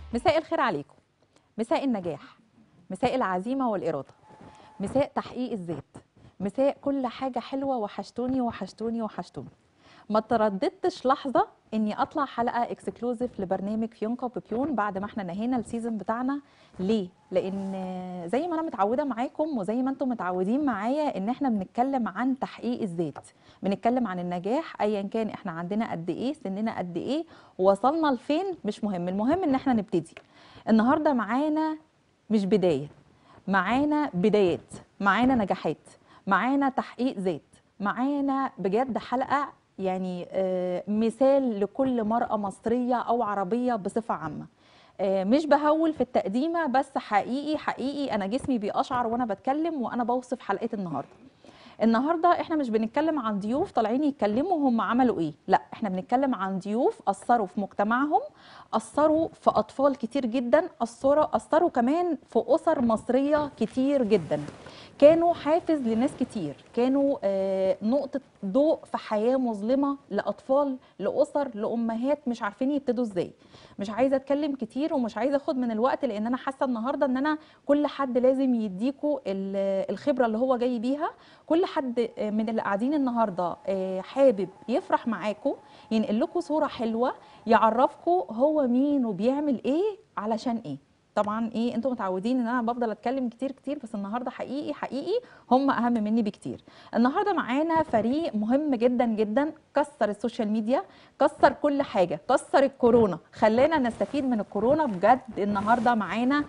مساء الخير عليكم مساء النجاح مساء العزيمة والإرادة مساء تحقيق الذات مساء كل حاجة حلوة وحشتوني وحشتوني وحشتوني ما ترددتش لحظة اني اطلع حلقة اكسكلوزيف لبرنامج فيونكا بيبيون بعد ما احنا نهينا السيزون بتاعنا ليه؟ لان زي ما انا متعودة معاكم وزي ما انتم متعودين معايا ان احنا بنتكلم عن تحقيق الذات بنتكلم عن النجاح ايا كان احنا عندنا قد ايه سننا قد ايه وصلنا لفين مش مهم المهم ان احنا نبتدي النهارده معانا مش بدايه معانا بدايات معانا نجاحات معانا تحقيق ذات معانا بجد حلقه يعني آه، مثال لكل مرأة مصرية أو عربية بصفة عامة آه، مش بهول في التقديمة بس حقيقي حقيقي أنا جسمي بيقشعر وأنا بتكلم وأنا بوصف حلقة النهاردة النهارده احنا مش بنتكلم عن ضيوف طالعين يتكلموا هم عملوا ايه لا احنا بنتكلم عن ضيوف اثروا في مجتمعهم اثروا في اطفال كتير جدا اثروا اثروا كمان في اسر مصريه كتير جدا كانوا حافز لناس كتير كانوا آه، نقطه ضوء في حياه مظلمه لاطفال لاسر لامهات مش عارفين يبتدوا ازاي مش عايزه اتكلم كتير ومش عايزه اخد من الوقت لان انا حاسه النهارده ان انا كل حد لازم يديكوا ال- الخبره اللي هو جاي بيها كل حد من اللي قاعدين النهارده آه، حابب يفرح معاكم ينقل لكم صوره حلوه يعرفكم هو مين وبيعمل ايه علشان ايه طبعا ايه انتم متعودين ان انا بفضل اتكلم كتير كتير بس النهارده حقيقي حقيقي هم اهم مني بكتير النهارده معانا فريق مهم جدا جدا كسر السوشيال ميديا كسر كل حاجه كسر الكورونا خلانا نستفيد من الكورونا بجد النهارده معانا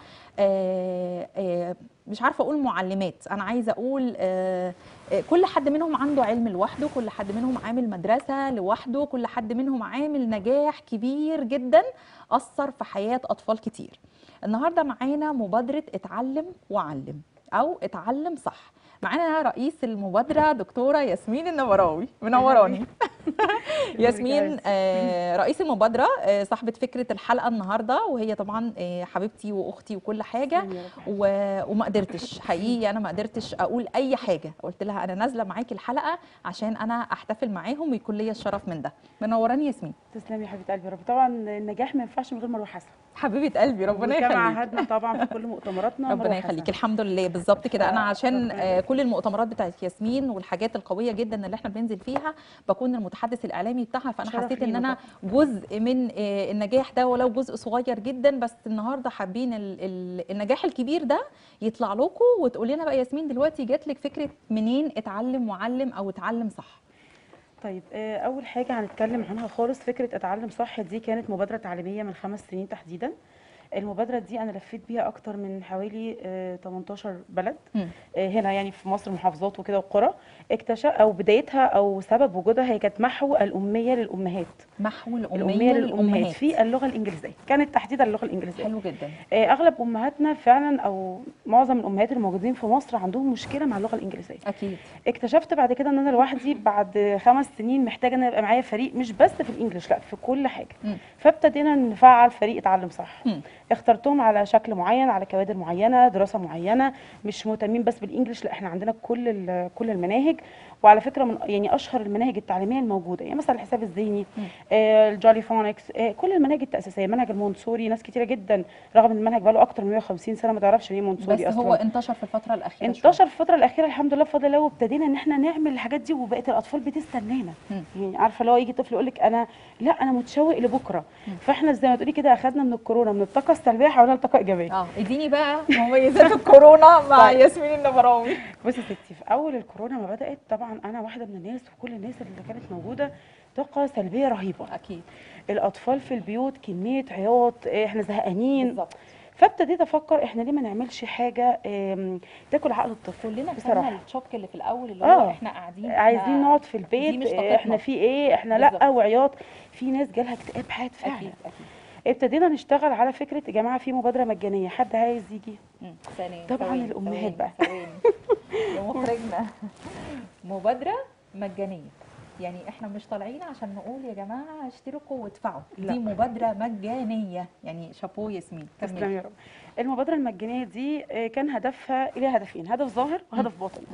آه آه مش عارفه اقول معلمات انا عايزه اقول آه آه، كل حد منهم عنده علم لوحده كل حد منهم عامل مدرسه لوحده كل حد منهم عامل نجاح كبير جدا اثر في حياه اطفال كتير النهارده معانا مبادره اتعلم وعلم او اتعلم صح معانا رئيس المبادره دكتوره ياسمين النوراوي منوراني ياسمين آه، رئيس المبادره آه، صاحبه فكره الحلقه النهارده وهي طبعا آه، حبيبتي واختي وكل حاجه و... وما قدرتش حقيقي انا ما قدرتش اقول اي حاجه قلت لها انا نازله معاكي الحلقه عشان انا احتفل معاهم ويكون ليا الشرف من ده منوراني ياسمين تسلمي يا حبيبه قلبي يا رب طبعا النجاح ما ينفعش من غير مروه حسن حبيبه قلبي ربنا وكما يخليك عهدنا طبعا في كل مؤتمراتنا ربنا مروة يخليك حسن. الحمد لله بالظبط كده انا آه، عشان ربنا آه، يخليك. كل المؤتمرات بتاعت ياسمين والحاجات القويه جدا اللي احنا بننزل فيها بكون المتحدث الاعلامي بتاعها فانا شرف حسيت ان لينا انا جزء من آه، النجاح ده ولو جزء صغير جدا بس النهارده حابين ال- ال- النجاح الكبير ده يطلع لكم وتقول لنا بقى ياسمين دلوقتي جات لك فكره منين اتعلم وعلم او اتعلم صح طيب آه، اول حاجه هنتكلم عنها خالص فكره اتعلم صح دي كانت مبادره تعليميه من خمس سنين تحديدا المبادره دي انا لفيت بيها اكتر من حوالي آه، 18 بلد مم. آه، هنا يعني في مصر محافظات وكده وقرى اكتشف او بدايتها او سبب وجودها هي كانت محو الاميه للامهات محو الاميه, الاميه للامهات للامهات في اللغه الانجليزيه كانت تحديدا اللغه الانجليزيه حلو جدا آه، اغلب امهاتنا فعلا او معظم الامهات الموجودين في مصر عندهم مشكله مع اللغه الانجليزيه اكيد اكتشفت بعد كده ان انا لوحدي بعد خمس سنين محتاجه ان يبقى معايا فريق مش بس في الانجليش لا في كل حاجه مم. فابتدينا نفعل فريق اتعلم صح مم. اخترتهم على شكل معين على كوادر معينه دراسه معينه مش مهتمين بس بالانجليش لا احنا عندنا كل ال- كل المناهج وعلى فكره من يعني اشهر المناهج التعليميه الموجوده يعني مثلا الحساب الذهني مم. آه الجولي فونكس آه كل المناهج التاسيسيه منهج المونتسوري ناس كتيره جدا رغم ان المنهج بقاله اكتر من 150 سنه ما تعرفش ايه بس مونتسوري اصلا هو انتشر في الفتره الاخيره شوية. انتشر في الفترة الأخيرة الحمد لله بفضل الله وابتدينا إن احنا نعمل الحاجات دي وبقت الأطفال بتستنانا مم. يعني عارفة لو يجي طفل يقول لك أنا لا أنا متشوق لبكرة مم. فاحنا زي ما تقولي كده أخدنا من الكورونا من الطاقة السلبية حولنا لطاقة إيجابية اه اديني بقى مميزات الكورونا مع طيب. ياسمين النبراوي بصي يا ستي في أول الكورونا ما بدأت طبعا أنا واحدة من الناس وكل الناس اللي كانت موجودة طاقة سلبية رهيبة اكيد الأطفال في البيوت كمية عياط إيه، احنا زهقانين بالظبط فابتديت أفكر احنا ليه ما نعملش حاجة آم، تاكل عقل الطفل كلنا بصراحة. خدنا الشوك اللي في الاول اللي هو آه. احنا قاعدين عايزين إحنا- نقعد في دي البيت مش إيه، طاقتنا. احنا في ايه احنا بالظبط. لا وعياط في ناس جالها اكتئاب حاد فعلا اكيد اكيد ابتدينا نشتغل على فكره يا جماعه في مبادره مجانيه حد عايز يجي مم. ثانية طبعاً ثواني، الأمهات ثواني، بقى. ثواني يا مخرجنا مبادرة مجانية يعني احنا مش طالعين عشان نقول يا جماعة اشتركوا وادفعوا لا. دي مبادرة مجانية يعني شابو ياسمين تسلم كملي يا رب المبادره المجانيه دي آه، كان هدفها ليها هدفين هدف ظاهر وهدف باطن مم.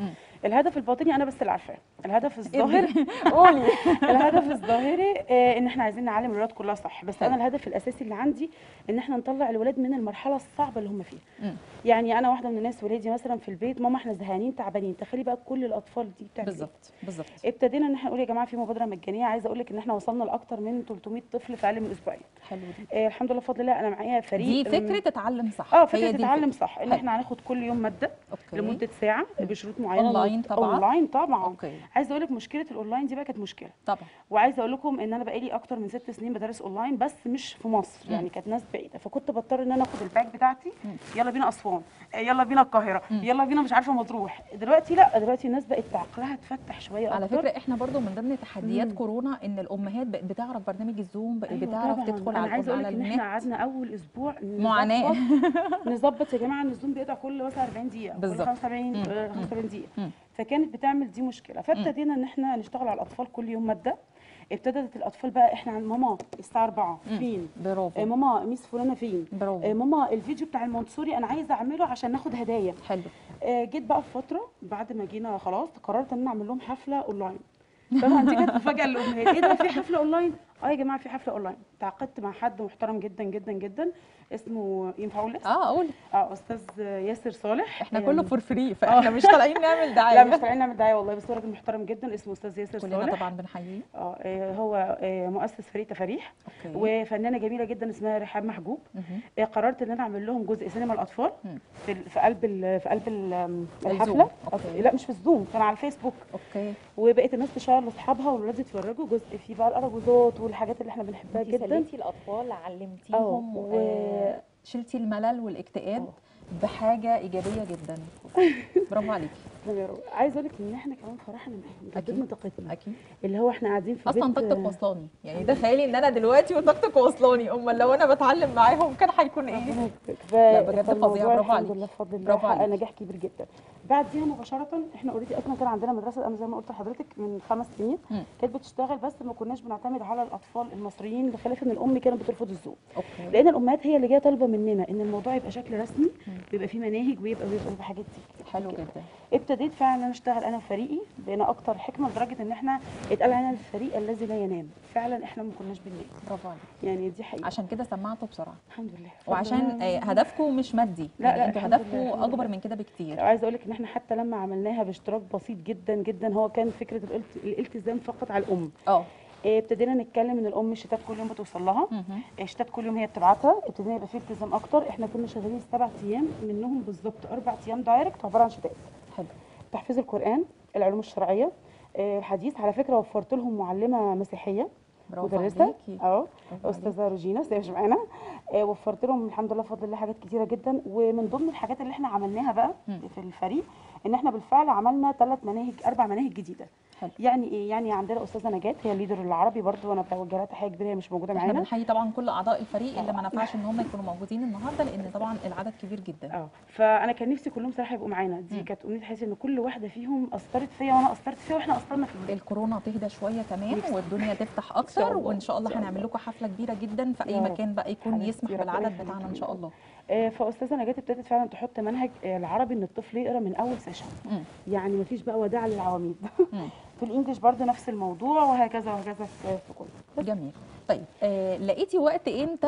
الهدف الباطني انا بس اللي عارفاه الهدف الظاهري قولي الهدف الظاهري آه، ان احنا عايزين نعلم الولاد كلها صح بس انا الهدف الاساسي اللي عندي ان احنا نطلع الولاد من المرحله الصعبه اللي هم فيها مم. يعني انا واحده من الناس ولادي مثلا في البيت ماما احنا زهقانين تعبانين تخيلي بقى كل الاطفال دي بتعمل إيه؟ بالظبط بالظبط ابتدينا ان احنا نقول يا جماعه في مبادره مجانيه عايزه اقول لك ان احنا وصلنا لاكتر من 300 طفل في اقل من اسبوعين حلو دي آه الحمد لله بفضل الله انا معايا فريق دي من- فكره تتعلم صح اه هي فكره دي تتعلم الفكرة. صح ان حلو. احنا هناخد كل يوم ماده اوكي لمده ساعه بشروط معينه أونلاين لمدة- طبعاً. اونلاين طبعا اوكي عايزه اقول لك مشكله الاونلاين دي بقى كانت مشكله طبعا وعايزه اقول لكم ان انا بقالي اكتر من ست سنين بدرس اونلاين بس مش في مصر مم. يعني كانت ناس بعيده فكنت بضطر ان انا اخد الباك بتاعتي مم. يلا بينا اسوان آه، يلا بينا القاهره مم. يلا بينا مش عارفه مطروح دلوقتي لا دلوقتي الناس بقت عقلها اتفتح شويه على أكتر. فكره احنا برضو من ضمن تحديات مم. كورونا ان الامهات بقت بتعرف برنامج الزوم بقت أيوة بتعرف طبعاً. تدخل انا على عايزه اقول على لك ان احنا النت قعدنا اول اسبوع معاناة. نظبط- نظبط يا جماعه ان الزوم بيقطع كل مثلا 40 دقيقه كل بالظبط. 75 مم. آه، مم. 75 دقيقه مم. فكانت بتعمل دي مشكله فابتدينا ان احنا نشتغل على الاطفال كل يوم ماده ابتدت الاطفال بقى احنا عند ماما الساعه 4 مم. فين آه برافو ماما ميس فلانه فين آه برافو ماما الفيديو بتاع المونتسوري انا عايزه اعمله عشان ناخد هدايا حلو آه جيت بقى في فتره بعد ما جينا خلاص قررت ان انا اعمل لهم حفله اونلاين طبعا دي كانت مفاجاه للامهات ايه ده في حفله اونلاين اه يا جماعه في حفله اونلاين تعاقدت مع حد محترم جدا جدا جدا اسمه ينفع اقول اسم؟ اه قول اه استاذ ياسر صالح احنا آه، كله فور فري فاحنا مش طالعين نعمل دعايه لا مش طالعين نعمل دعايه والله بس هو راجل محترم جدا اسمه استاذ ياسر كلنا صالح طبعا بنحييه اه آه، هو آه، مؤسس فريق تفاريح اوكي وفنانه جميله جدا اسمها رحاب محجوب مهم. آه، قررت ان انا اعمل لهم جزء سينما الاطفال مم. في ال- في قلب ال- في قلب ال- الزوم. الحفله أوكي. لا مش في الزوم كان على الفيسبوك اوكي وبقيت الناس تشير لاصحابها والولاد يتفرجوا جزء فيه بقى الارجوزات والحاجات اللي احنا بنحبها انت جدا سليتي الاطفال علمتيهم آه، و... و- شلتي الملل والاكتئاب آه. بحاجه ايجابيه جدا برافو عليكي تمام يا رب. عايزه اقول لك ان احنا كمان فرحنا معاهم أكيد. جددنا طاقتنا اكيد اللي هو احنا قاعدين في اصلا بيت طاقتك وصلاني يعني تخيلي ان انا دلوقتي وطاقتك وصلاني امال لو انا بتعلم معاهم كان هيكون ايه ربنا يكرمك. ف- لا، بجد فالموضوع فظيع، برافو الحمد عليكي. لله بفضل الله برافو حقق عليكي. نجاح كبير جدا بعديها مباشره احنا اوريدي اصلا كان عندنا مدرسه انا زي ما قلت لحضرتك من خمس سنين مم. كانت بتشتغل بس ما كناش بنعتمد على الاطفال المصريين بخلاف ان الام كانت بترفض الزوم اوكي لان الامهات هي اللي جايه طالبه مننا ان الموضوع يبقى شكل رسمي مم. ويبقى فيه مناهج ويبقى ويبقى ويبقى حاجات دي حلو جدا ابتديت فعلا ان انا اشتغل انا وفريقي بقينا اكتر حكمه لدرجه ان احنا اتقال علينا الفريق الذي لا ينام فعلا احنا ما كناش بننام برافو عليك يعني دي حقيقه عشان كده سمعته بسرعه الحمد لله وعشان آه، هدفكم مش مادي لا، يعني لا، انتوا الحمد لله، هدفكم الحمد اكبر لله. من كده بكتير عايزه اقول لك ان احنا حتى لما عملناها باشتراك بسيط جدا جدا هو كان فكره الالت- الالتزام فقط على الام اه إيه، ابتدينا نتكلم ان الام الشتات كل يوم بتوصل لها مهم. إيه، الشتات كل يوم هي بتبعتها ابتدينا يبقى فيه التزام اكتر احنا كنا شغالين سبع ايام منهم بالظبط اربع ايام دايركت عباره عن شتات حلو تحفيظ القران العلوم الشرعيه إيه، الحديث على فكره وفرت لهم معلمه مسيحيه برافو مدرسه عليكي اه برافو عليكي. استاذه روجينا بس هي مش معانا آه، وفرت لهم الحمد لله بفضل الله حاجات كتيره جدا ومن ضمن الحاجات اللي احنا عملناها بقى مم. في الفريق ان احنا بالفعل عملنا ثلاث مناهج اربع مناهج جديده حلو. يعني ايه يعني عندنا استاذه نجاة هي الليدر العربي برضو وانا بوجه لها تحيه كبيره هي مش موجوده احنا معانا بنحيي طبعا كل اعضاء الفريق اللي ما نفعش ان هم يكونوا موجودين النهارده لان طبعا العدد كبير جدا اه فانا كان نفسي كلهم صراحه يبقوا معانا دي مم. كانت امنيه حياتي ان كل واحده فيهم اثرت فيا وانا اثرت فيها واحنا اثرنا في الولاد الكورونا تهدى شويه كمان نفسي. والدنيا تفتح شاء اكتر الله. وان شاء الله إن شاء هنعمل لكم حفله كبيره جدا في اي يا رب. مكان بقى يكون حبيبتي، يسمح ربنا بالعدد يخليكي بتاعنا ان لي. شاء الله آه، فاستاذه نجاة ابتدت فعلا تحط منهج آه، العربي ان الطفل يقرا من اول سيشن مم. يعني مفيش بقى وداع للعواميد مم. في الانجليش برضه نفس الموضوع وهكذا وهكذا في في كله جميل طيب آه لقيتي وقت امتى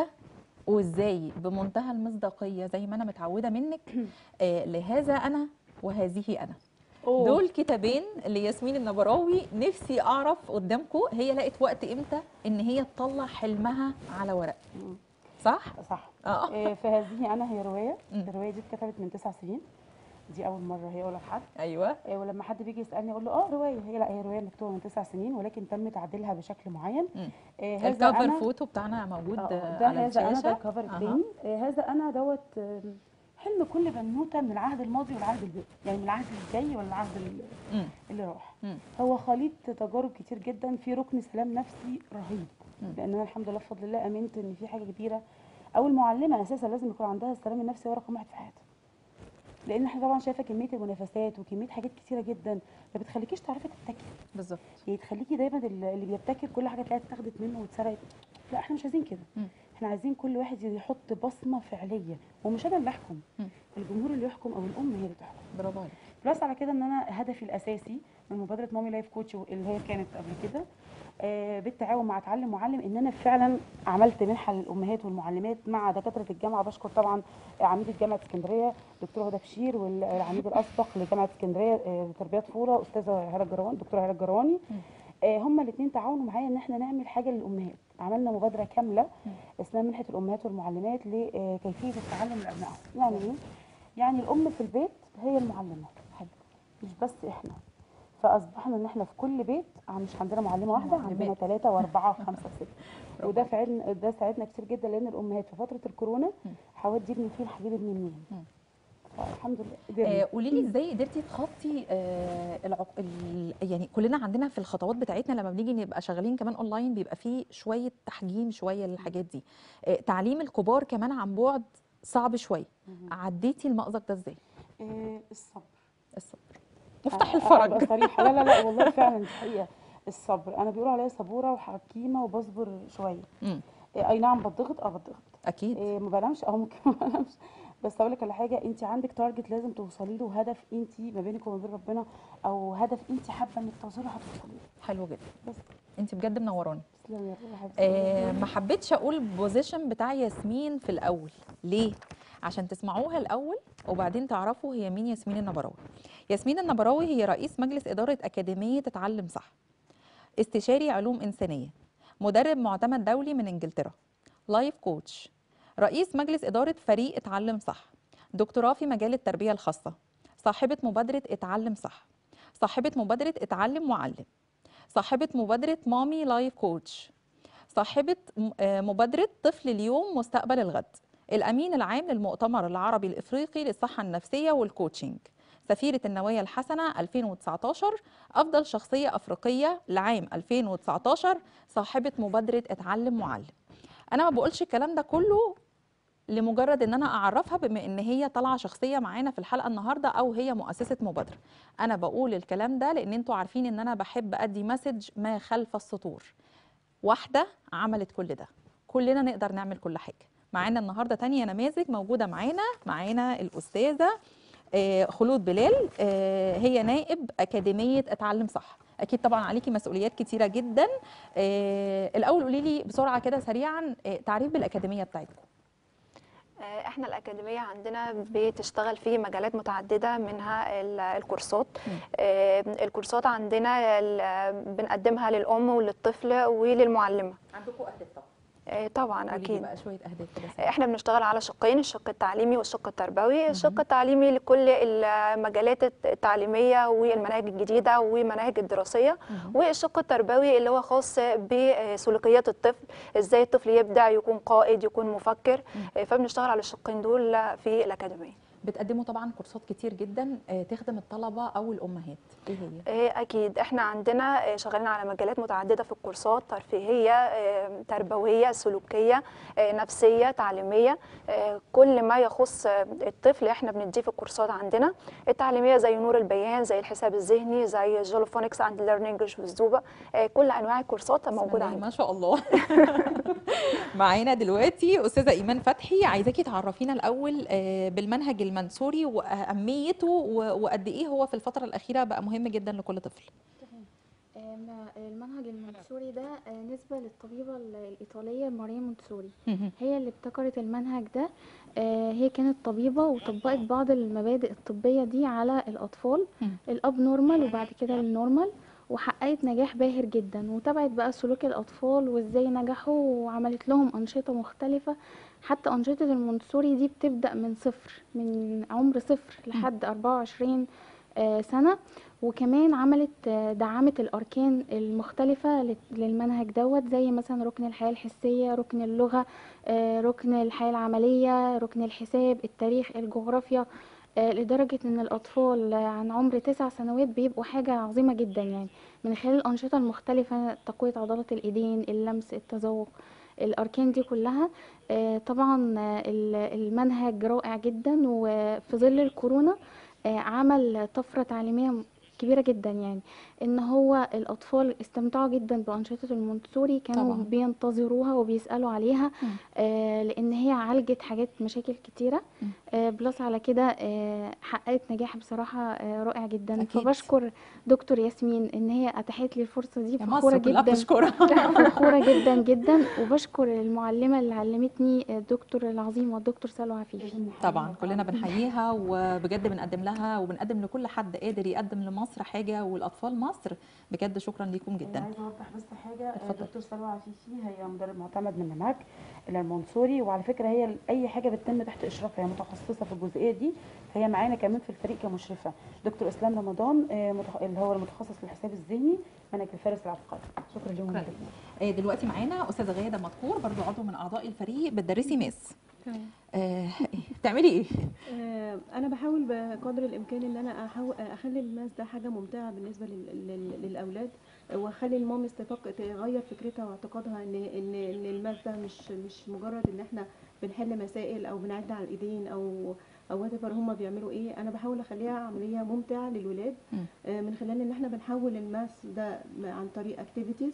وازاي بمنتهى المصداقيه زي ما انا متعوده منك آه لهذا انا وهذه انا دول كتابين لياسمين النبراوي نفسي اعرف قدامكم هي لقت وقت امتى ان هي تطلع حلمها على ورق مم. صح صح اه آه، فهذه انا هي روايه مم. الروايه دي اتكتبت من تسع سنين دي اول مره هي اقولها لحد ايوه آه، ولما حد بيجي يسالني اقول له اه روايه هي لا هي روايه مكتوبه من تسع سنين ولكن تم تعديلها بشكل معين مم. آه، هذا الكفر انا فوتو بتاعنا موجود آه، آه ده على هذا انا ده الشاشه الكفر أها. التاني آه، هذا انا دوت آم، حلم كل بنوته من العهد الماضي والعهد الجاي يعني من العهد الجاي والعهد ال- مم. اللي راح مم. هو خليط تجارب كتير جدا في ركن سلام نفسي رهيب مم. لان انا الحمد لله بفضل الله امنت ان في حاجه كبيره او المعلمه اساسا لازم يكون عندها السلام النفسي هو رقم واحد في حياتها لان احنا طبعا شايفه كميه المنافسات وكميه حاجات كتيره جدا ما بتخليكيش تعرفي تبتكري بالظبط يعني تخليكي دايما ال- اللي بيبتكر كل حاجه تلاقيها اتاخدت منه واتسرقت لا احنا مش عايزين كده مم. احنا عايزين كل واحد يحط بصمه فعليه ومش انا اللي احكم مم. الجمهور اللي يحكم او الام هي اللي تحكم برافو عليك بلس على كده ان انا هدفي الاساسي من مبادره مامي لايف كوتش اللي هي كانت قبل كده آه، بالتعاون مع اتعلم معلم ان انا فعلا عملت منحه للامهات والمعلمات مع دكاتره الجامعه بشكر طبعا عميده جامعه اسكندريه دكتوره هدى بشير والعميد الاسبق لجامعه اسكندريه آه، لتربيه طفوله استاذه هاله الجرواني دكتوره هاله الجرواني آه، هما الاثنين تعاونوا معايا ان احنا نعمل حاجه للامهات عملنا مبادره كامله اسمها منحه الامهات والمعلمات لكيفيه التعلم لابنائهم يعني ايه يعني الام في البيت هي المعلمه حلو مش بس احنا فاصبحنا ان احنا في كل بيت عم- مش عندنا معلمه واحده معلمات. عندنا ثلاثه واربعه وخمسه وسته وده فعلا ده ساعدنا كتير جدا لان الامهات في فتره الكورونا حاولت ابني فين هجيب ابني منين فالحمد لله قدرنا آه، قولي لي ازاي قدرتي تخطي آه، العق... ال... يعني كلنا عندنا في الخطوات بتاعتنا لما بنيجي نبقى شغالين كمان اونلاين بيبقى فيه شويه تحجيم شويه للحاجات دي آه، تعليم الكبار كمان عن بعد صعب شويه عديتي المأزق ده ازاي آه، الصبر الصبر مفتاح أ- أبقى الفرج صريحه لا لا لا والله فعلا دي حقيقه الصبر انا بيقولوا عليا صبوره وحكيمه وبصبر شويه مم، آه، اي نعم بتضغط اه بتضغط اكيد إيه ما بنامش او ممكن ما بنامش بس اقول لك على حاجه انت عندك تارجت لازم توصلي له هدف انت ما بينك وما بين ربنا او هدف انت حابه انك توصلي له هتوصلي له حلو جدا بس انت بجد منوراني تسلمي يا روحي يا حبيبتي آه ما حبيتش اقول بوزيشن بتاع ياسمين في الاول ليه عشان تسمعوها الاول وبعدين تعرفوا هي مين ياسمين النبراوي ياسمين النبراوي هي رئيس مجلس اداره اكاديميه اتعلم صح استشاري علوم انسانيه مدرب معتمد دولي من انجلترا لايف كوتش رئيس مجلس اداره فريق اتعلم صح دكتوراه في مجال التربيه الخاصه صاحبه مبادره اتعلم صح صاحبه مبادره اتعلم معلم صاحبه مبادره مامي لايف كوتش صاحبة م- آه، مبادرة طفل اليوم مستقبل الغد الأمين العام للمؤتمر العربي الإفريقي للصحة النفسية والكوتشنج سفيرة النوايا الحسنة 2019 أفضل شخصية أفريقية لعام 2019 صاحبة مبادرة اتعلم معلم أنا ما بقولش الكلام ده كله لمجرد ان انا اعرفها بما ان هي طالعه شخصيه معانا في الحلقه النهارده او هي مؤسسه مبادره انا بقول الكلام ده لان انتوا عارفين ان انا بحب ادي مسج ما خلف السطور واحده عملت كل ده كلنا نقدر نعمل كل حاجه معانا النهارده تانية نماذج موجوده معانا معانا الاستاذه آه، خلود بلال آه، هي نائب اكاديميه اتعلم صح اكيد طبعا عليكي مسؤوليات كتيره جدا آه، الاول قولي لي بسرعه كده سريعا آه، تعريف بالاكاديميه بتاعتكم آه، احنا الأكاديمية عندنا بتشتغل في مجالات متعددة منها ال- الكورسات آه، الكورسات عندنا ال- بنقدمها للأم وللطفل وللمعلمة عندكم اهداف طبعا آه، طبعا قولي لي أكيد بقى شويه اهداف كده سريعاً. احنا بنشتغل على شقين الشق التعليمي والشق التربوي الشق التعليمي لكل المجالات التعليمية والمناهج الجديدة والمناهج الدراسية والشق التربوي اللي هو خاص بسلوكيات الطفل ازاي الطفل يبدع يكون قائد يكون مفكر فبنشتغل على الشقين دول في الأكاديمية بتقدموا طبعا كورسات كتير جدا آه، تخدم الطلبه او الامهات ايه هي إيه أكيد إحنا عندنا إيه، شغالين على مجالات متعددة في الكورسات ترفيهية إيه، تربوية سلوكية إيه، نفسية تعليمية إيه، كل ما يخص آه، الطفل إحنا بنديه في الكورسات عندنا التعليمية زي نور البيان زي الحساب الذهني زي جولوفونكس أند ليرنينج والزوبة إيه، كل أنواع الكورسات بسم موجودة الله عندنا ما شاء الله معانا دلوقتي استاذه ايمان فتحي عايزاكي تعرفينا الاول آه، بالمنهج المنصوري واهميته و- وقد ايه هو في الفتره الاخيره بقى مهم جدا لكل طفل آه، ما- المنهج المونتسوري ده آه، نسبة للطبيبة ال- الإيطالية ماريا مونتسوري هي اللي ابتكرت المنهج ده آه، هي كانت طبيبة وطبقت بعض المبادئ الطبية دي على الأطفال مم. الأب نورمال وبعد كده النورمال وحققت نجاح باهر جدا وتابعت بقى سلوك الأطفال وإزاي نجحوا وعملت لهم أنشطة مختلفة حتى أنشطة المونتسوري دي بتبدأ من صفر من عمر صفر لحد 24 آه، سنة وكمان عملت آه، دعمت الأركان المختلفة لل- للمنهج دوت زي مثلا ركن الحياة الحسية ركن اللغة آه، ركن الحياة العملية ركن الحساب التاريخ الجغرافيا آه، لدرجة إن الأطفال آه، عن عمر تسع سنوات بيبقوا حاجة عظيمة جدا يعني من خلال الأنشطة المختلفة تقوية عضلات الإيدين اللمس التذوق الأركان دي كلها آه، طبعا آه، ال- المنهج رائع جدا وفي ظل الكورونا آه، عمل طفرة تعليمية كبيرة جدا يعني ان هو الاطفال استمتعوا جدا بانشطه المونتسوري كانوا طبعاً. بينتظروها وبيسالوا عليها مم. آه لان هي عالجت حاجات مشاكل كتيره مم. آه بلس على كده آه حققت نجاح بصراحه آه رائع جدا أكيد. فبشكر دكتور ياسمين ان هي اتاحت لي الفرصه دي يا فخوره مصر كلها جدا بتشكرها فخوره جدا جدا وبشكر المعلمه اللي علمتني الدكتور العظيمه الدكتور سلوى عفيف طبعا كلنا بنحييها وبجد بنقدم لها وبنقدم لكل حد قادر يقدم لمصر حاجه والاطفال مصر بجد شكرا ليكم انا جدا عايزه اوضح بس حاجه اتفضل. دكتور سلوى عفيفي هي مدرب معتمد من نماك الى المنصوري وعلى فكره هي اي حاجه بتتم تحت اشرافها هي متخصصه في الجزئيه دي فهي معانا كمان في الفريق كمشرفه دكتور اسلام رمضان آه، متخ- اللي هو المتخصص في الحساب الذهني منهج الفارس العبقري شكرا لهم شكراً. جدا آه، دلوقتي معانا استاذه غاده مدكور برضو عضو من اعضاء الفريق بتدرسي ماس آه، بتعملي ايه آه، انا بحاول بقدر الامكان ان انا احاول اخلي الماس ده حاجه ممتعه بالنسبه لل- لل- للاولاد واخلي المامز تفك- تغير فكرتها واعتقادها ان ان ان الماس ده مش مش مجرد ان احنا بنحل مسائل او بنعد على الايدين او او وات هم بيعملوا ايه انا بحاول اخليها عمليه ممتعه للولاد مم. آه، من خلال ان احنا بنحول الماس ده عن طريق اكتيفيتيز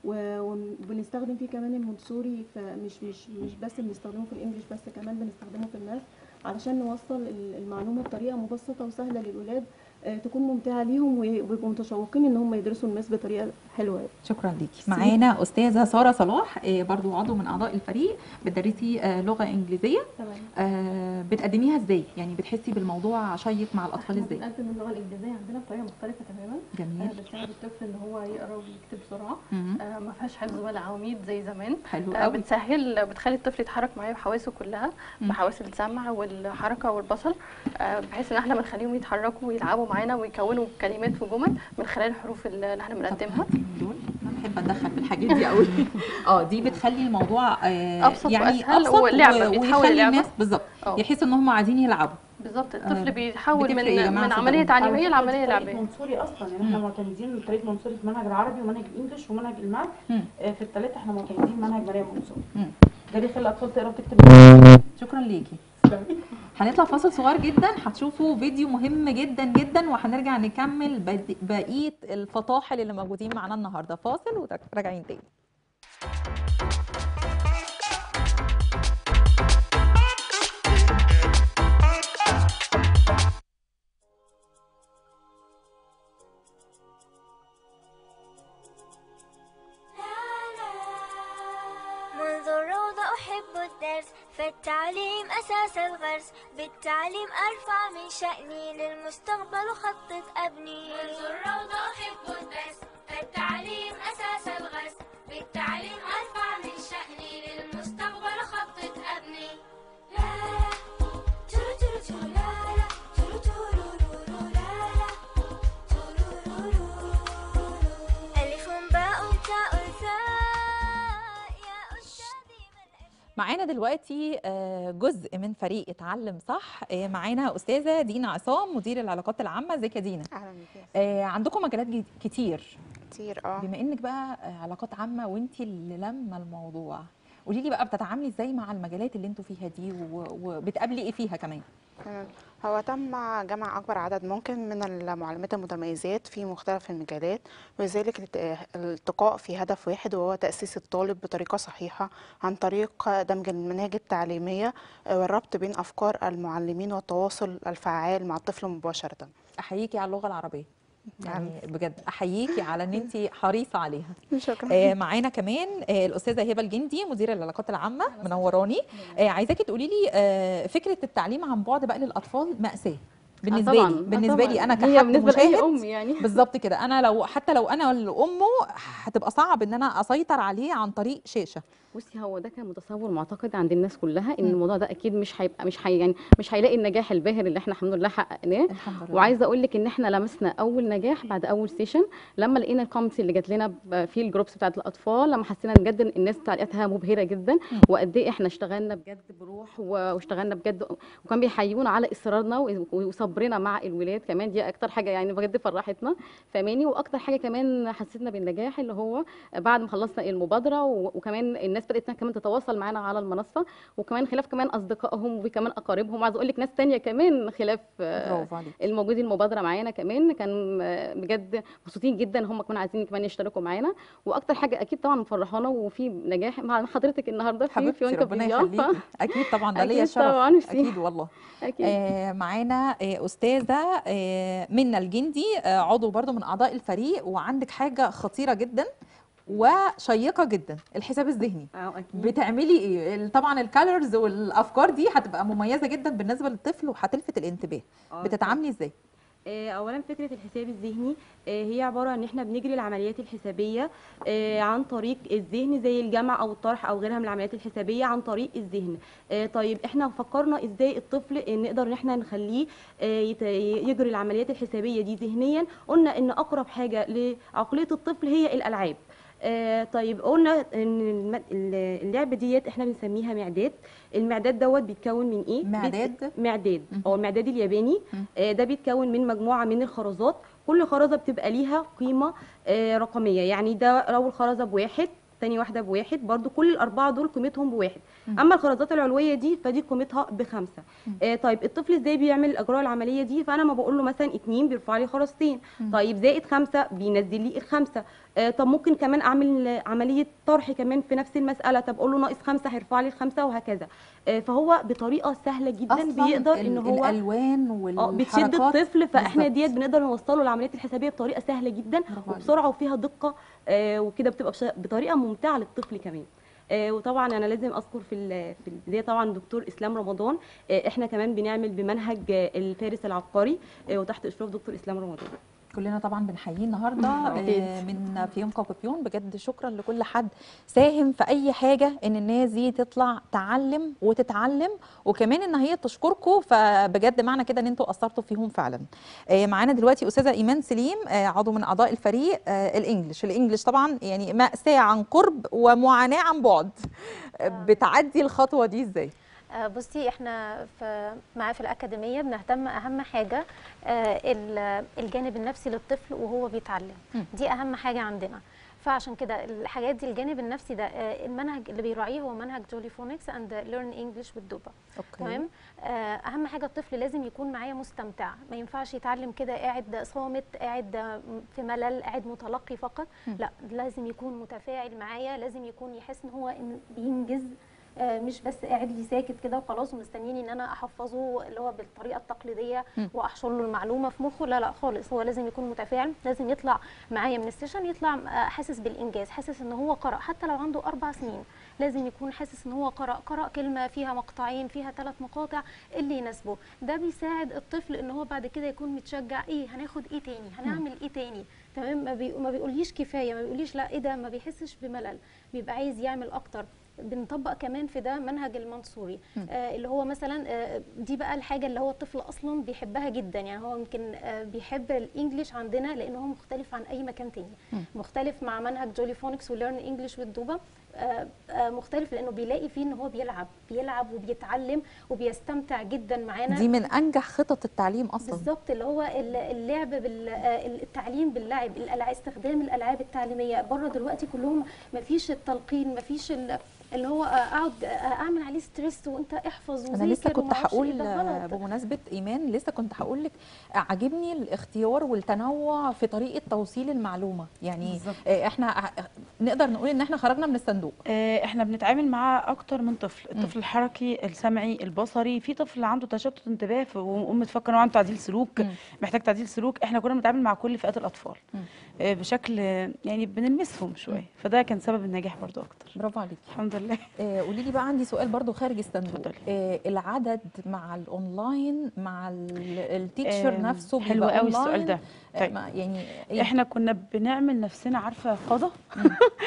وبنستخدم فيه كمان المونتسوري فمش مش مش بس بنستخدمه في الانجليش بس كمان بنستخدمه في الماس علشان نوصل ال- المعلومه بطريقه مبسطه وسهله للولاد آه، تكون ممتعه ليهم ويبقوا متشوقين ان هم يدرسوا الماس بطريقه حلوه شكرا ليكي معانا استاذه ساره صلاح آه، برضو عضو من اعضاء الفريق بتدرسي آه، لغه انجليزيه تمام آه، بتقدميها ازاي يعني بتحسي بالموضوع شيق مع الاطفال احنا ازاي بنقدم اللغه الانجليزيه عندنا بطريقه مختلفه تماما جميل آه، بتساعد الطفل ان هو يقرا ويكتب بسرعه مم. آه، ما فيهاش حفظ ولا عواميد زي زمان حلو آه، قوي بتسهل بتخلي الطفل يتحرك معايا بحواسه كلها مم. بحواس السمع والحركه والبصر آه، بحيث ان احنا بنخليهم يتحركوا ويلعبوا معانا ويكونوا كلمات وجمل من خلال الحروف اللي احنا بنقدمها طب دول انا بحب اتدخل في الحاجات دي قوي اه دي بتخلي الموضوع آه، أبسط يعني وأسهل ابسط ولعبة، و- بيتحول ويخلي لعبة. الناس بالظبط اه يحسوا ان هم عايزين يلعبوا بالظبط آه، الطفل بيتحول بتفرق يا من جماعة من عمليه صدقوني. تعليميه على فكرة لعمليه دي طريقة لعبيه منصوري اصلا يعني احنا مم. معتمدين طريقه منصوري في منهج العربي ومنهج الانجليش ومنهج الماث مم. آه، في الثلاثه احنا معتمدين منهج مريم منصوري مم. ده بيخلي الاطفال تقرا وتكتب شكرا ليكي هنطلع فاصل صغير جدا هتشوفوا فيديو مهم جدا جدا وهنرجع نكمل بد- بقيه الفطاحل اللي موجودين معانا النهارده فاصل وراجعين تاني منذ الروضة أحب الدرس فالتعليم أساس الغرس بالتعليم أرفع من شأني للمستقبل خطط أبني منذ الروضة أحب الدرس فالتعليم أساس الغرس بالتعليم أرفع من شأني للمستقبل خطط أبني لا لا تورو تورو تورو لا لا تورو تورو رورو لا لا تورو رورو ألف باء تاء ثاء يا أستاذي من معانا دلوقتي آه، جزء من فريق اتعلم صح آه، معانا استاذه دينا عصام مدير العلاقات العامه ازيك يا دينا اهلا بيك آه، عندكم مجالات جي- كتير كتير اه بما انك بقى آه، علاقات عامه وانت اللي لما الموضوع قولي لي بقى بتتعاملي ازاي مع المجالات اللي انتوا فيها دي و- وبتقابلي ايه فيها كمان تمام هو تم جمع اكبر عدد ممكن من المعلمات المتميزات في مختلف المجالات وذلك الت- الالتقاء في هدف واحد وهو تاسيس الطالب بطريقه صحيحه عن طريق دمج المناهج التعليميه والربط بين افكار المعلمين والتواصل الفعال مع الطفل مباشره احييكي على اللغه العربيه يعني بجد احييكي على ان انت حريصه عليها شكرا آه، معانا كمان آه، الاستاذه هبه الجندي مدير العلاقات العامه منوراني آه، عايزاكي تقولي لي آه، فكره التعليم عن بعد بقى للاطفال ماساه بالنسبه طبعاً، لي آه بالنسبه لي طبعاً. انا هي كحد بالنسبه لاي مشاهد ام يعني بالظبط كده انا لو حتى لو انا اللي امه هتبقى صعب ان انا اسيطر عليه عن طريق شاشه بصي هو ده كان متصور معتقد عند الناس كلها ان مم. الموضوع ده اكيد مش هيبقى مش هي يعني مش هيلاقي النجاح الباهر اللي احنا الحمد لله حققناه الحمد لله وعايزه اقول لك ان احنا لمسنا اول نجاح بعد اول سيشن لما لقينا الكومنتس اللي جات لنا ب- في الجروبس بتاعت الاطفال لما حسينا بجد ان الناس تعليقاتها مبهره جدا مم. وقد ايه احنا اشتغلنا بجد بروح و- واشتغلنا بجد وكان بيحيونا على اصرارنا و- وصبرنا صبرنا مع الولاد كمان دي اكتر حاجه يعني بجد فرحتنا فاهماني واكتر حاجه كمان حسيتنا بالنجاح اللي هو بعد ما خلصنا المبادره و- وكمان الناس بدات كمان تتواصل معانا على المنصه وكمان خلاف كمان اصدقائهم وكمان اقاربهم عايز اقول لك ناس تانية كمان خلاف آه، برافو عليك الموجودين المبادره معانا كمان كان آه، بجد مبسوطين جدا هم كمان عايزين كمان يشتركوا معانا واكتر حاجه اكيد طبعا مفرحانا وفي نجاح مع حضرتك النهارده في حبيبتي فيونكا ربنا بالضيافة. يخليكي اكيد طبعا ده ليا أكيد شرف طبعاً، ميرسي. اكيد والله اكيد آه معانا آه استاذه آه منى الجندي آه عضو برضو من اعضاء الفريق وعندك حاجه خطيره جدا وشيقه جدا الحساب الذهني اه اكيد بتعملي ايه ال- طبعا الكالرز والافكار دي هتبقى مميزه جدا بالنسبه للطفل وهتلفت الانتباه آه، بتتعاملي ازاي آه، اولا فكره الحساب الذهني آه، هي عباره عن ان احنا بنجري العمليات الحسابيه آه، عن طريق الذهن زي الجمع او الطرح او غيرها من العمليات الحسابيه عن طريق الذهن آه، طيب احنا فكرنا ازاي الطفل آه، نقدر ان احنا نخليه آه، يت- يجري العمليات الحسابيه دي ذهنيا قلنا ان اقرب حاجه لعقليه الطفل هي الالعاب آه طيب قلنا ان الم- ال- اللعبه ديت احنا بنسميها معداد المعداد دوت بيتكون من ايه بيت- معداد؟ معداد مهم. او المعداد الياباني مم. آه ده بيتكون من مجموعه من الخرزات كل خرزه بتبقى ليها قيمه آه رقميه يعني ده اول خرزه بواحد تاني واحده بواحد برضو كل الاربعه دول قيمتهم بواحد مم. اما الخرزات العلويه دي فدي قيمتها بخمسه مم. آه طيب الطفل ازاي بيعمل اجراء العمليه دي فانا ما بقول له مثلا اتنين بيرفع لي خرزتين مم. طيب زائد خمسه بينزل لي الخمسه آه طب ممكن كمان اعمل عمليه طرح كمان في نفس المساله طب اقول له ناقص خمسه هيرفع لي الخمسه وهكذا آه فهو بطريقه سهله جدا اصلا بيقدر ان ال- هو الالوان اه بتشد والحركات الطفل فاحنا بالظبط. ديت بنقدر نوصله العمليات الحسابيه بطريقه سهله جدا برافو عليك. وبسرعه وفيها دقه آه وكده بتبقى بش- بطريقه ممتعه للطفل كمان آه وطبعا انا لازم اذكر في ال- في البدايه طبعا دكتور اسلام رمضان آه احنا كمان بنعمل بمنهج آه الفارس العبقري آه وتحت اشراف دكتور اسلام رمضان كلنا طبعا بنحييه النهارده أكيد. آه، من فيونكا وبيون بجد شكرا لكل حد ساهم في اي حاجه ان الناس دي تطلع تعلم وتتعلم وكمان ان هي تشكركم فبجد معنى كده ان انتوا اثرتوا فيهم فعلا آه، معانا دلوقتي استاذه ايمان سليم آه، عضو من اعضاء الفريق آه، الانجليش الانجليش طبعا يعني ماساه عن قرب ومعاناه عن بعد آه، بتعدي الخطوه دي ازاي آه، بصي احنا في معاه في الاكاديميه بنهتم اهم حاجه آه، ال- الجانب النفسي للطفل وهو بيتعلم مم. دي اهم حاجه عندنا فعشان كده الحاجات دي الجانب النفسي ده آه، المنهج اللي بيراعيه هو منهج جولي فونكس اند ليرن انجلش بالدوبا تمام آه، اهم حاجه الطفل لازم يكون معايا مستمتع ما ينفعش يتعلم كده قاعد صامت قاعد آه، في ملل قاعد متلقي فقط مم. لا لازم يكون متفاعل معايا لازم يكون يحس ان هو إن بينجز آه، مش بس قاعد لي ساكت كده وخلاص ومستنيني ان انا احفظه اللي هو بالطريقه التقليديه مم. واحشر له المعلومه في مخه لا لا خالص هو لازم يكون متفاعل لازم يطلع معايا من السيشن يطلع آه، حاسس بالانجاز حاسس ان هو قرا حتى لو عنده اربع سنين لازم يكون حاسس ان هو قرا قرا كلمه فيها مقطعين فيها ثلاث مقاطع اللي يناسبه ده بيساعد الطفل ان هو بعد كده يكون متشجع ايه هناخد ايه تاني هنعمل ايه تاني تمام ما, بي... ما بيقوليش كفايه ما بيقوليش لا ايه ده ما بيحسش بملل بيبقى عايز يعمل اكتر بنطبق كمان في ده منهج المنصوري مم. آه اللي هو مثلا آه دي بقى الحاجه اللي هو الطفل اصلا بيحبها جدا يعني هو يمكن آه بيحب الانجليش عندنا لان هو مختلف عن اي مكان تاني مم. مختلف مع منهج جولي فونكس وليرن انجلش والدوبا آه آه مختلف لانه بيلاقي فيه ان هو بيلعب بيلعب وبيتعلم وبيستمتع جدا معانا دي من انجح خطط التعليم اصلا بالظبط اللي هو ال- اللعب بالتعليم باللعب الألع- استخدام الالعاب التعليميه بره دلوقتي كلهم ما فيش التلقين ما فيش اللي هو اقعد اعمل عليه ستريس وانت احفظ وذاكر انا لسه كنت وما أعرفش إيه، هقول ده غلط. بمناسبه ايمان لسه كنت هقول لك عاجبني الاختيار والتنوع في طريقه توصيل المعلومه يعني بالظبط. آه، احنا ع- نقدر نقول ان احنا خرجنا من الصندوق آه، احنا بنتعامل مع اكتر من طفل مم. الطفل الحركي السمعي البصري في طفل عنده تشتت انتباه ف- وام تفكر ان هو عنده تعديل سلوك مم. محتاج تعديل سلوك احنا كنا بنتعامل مع كل فئات الاطفال مم. آه، بشكل آه، يعني بنلمسهم شويه فده كان سبب النجاح برضو اكتر برافو عليكي الحمد لله آه، قولي لي بقى عندي سؤال برضو خارج الصندوق اتفضلي. آه، العدد مع الاونلاين مع ال- التيتشر آم، نفسه حلو بيبقى قوي السؤال أونلاين؟ ده آه، طيب. ما- يعني إيه؟ احنا كنا بنعمل نفسنا عارفه فضا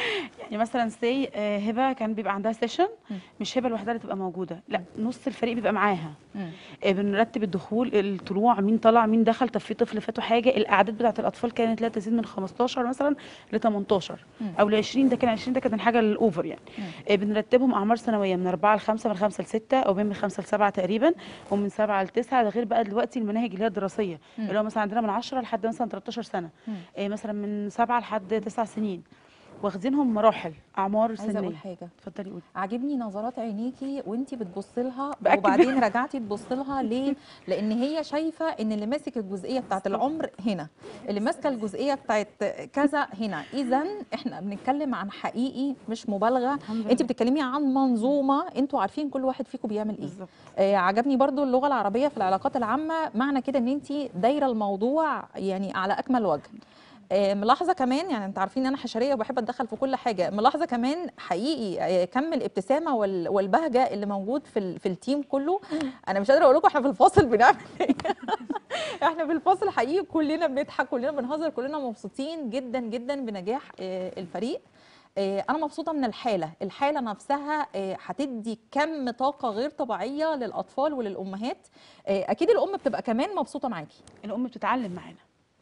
يعني مثلا سي هبه كان بيبقى عندها سيشن مش هبه لوحدها اللي تبقى موجوده لا نص الفريق بيبقى معاها مم. آه، بنرتب الدخول الطلوع مين طلع مين دخل طب في طفل فاته حاجه الاعداد بتاعه الاطفال كانت لا تزيد من 15 مثلا ل 18 مم. او ل 20 ده كان 20 ده كانت الحاجه الاوفر يعني آه، بنرتبهم اعمار سنويه من 4 ل 5 من 5 ل 6 او من 5 ل 7 تقريبا ومن 7 ل 9 ده غير بقى دلوقتي المناهج اللي هي الدراسيه مم. اللي هو مثلا عندنا من 10 لحد مثلا 13 سنه مم. آه، مثلا من 7 لحد 9 سنين واخدينهم مراحل اعمار عايزه اقول سنيه حاجه اتفضلي قولي عاجبني نظرات عينيكي وانتي بتبصي لها بأكد. وبعدين رجعتي تبصي لها ليه؟ لان هي شايفه ان اللي ماسك الجزئيه بتاعت العمر هنا اللي ماسكه الجزئيه بتاعت كذا هنا اذا احنا بنتكلم عن حقيقي مش مبالغه الحمد انت لله. بتتكلمي عن منظومه انتوا عارفين كل واحد فيكم بيعمل ايه بالظبط آه عجبني برضو اللغه العربيه في العلاقات العامه معنى كده ان انت دايره الموضوع يعني على اكمل وجه آه، ملاحظه كمان يعني انت عارفين ان انا حشريه وبحب اتدخل في كل حاجه ملاحظه كمان حقيقي آه، كم الابتسامه وال- والبهجه اللي موجود في ال- في التيم كله انا مش قادره اقول لكم احنا في الفاصل بنعمل ايه احنا في الفاصل حقيقي كلنا بنضحك كلنا بنهزر كلنا مبسوطين جدا جدا بنجاح آه، الفريق آه، انا مبسوطه من الحاله الحاله نفسها آه، هتدي كم طاقه غير طبيعيه للاطفال وللامهات آه، اكيد الام بتبقى كمان مبسوطه معاكي الام بتتعلم معانا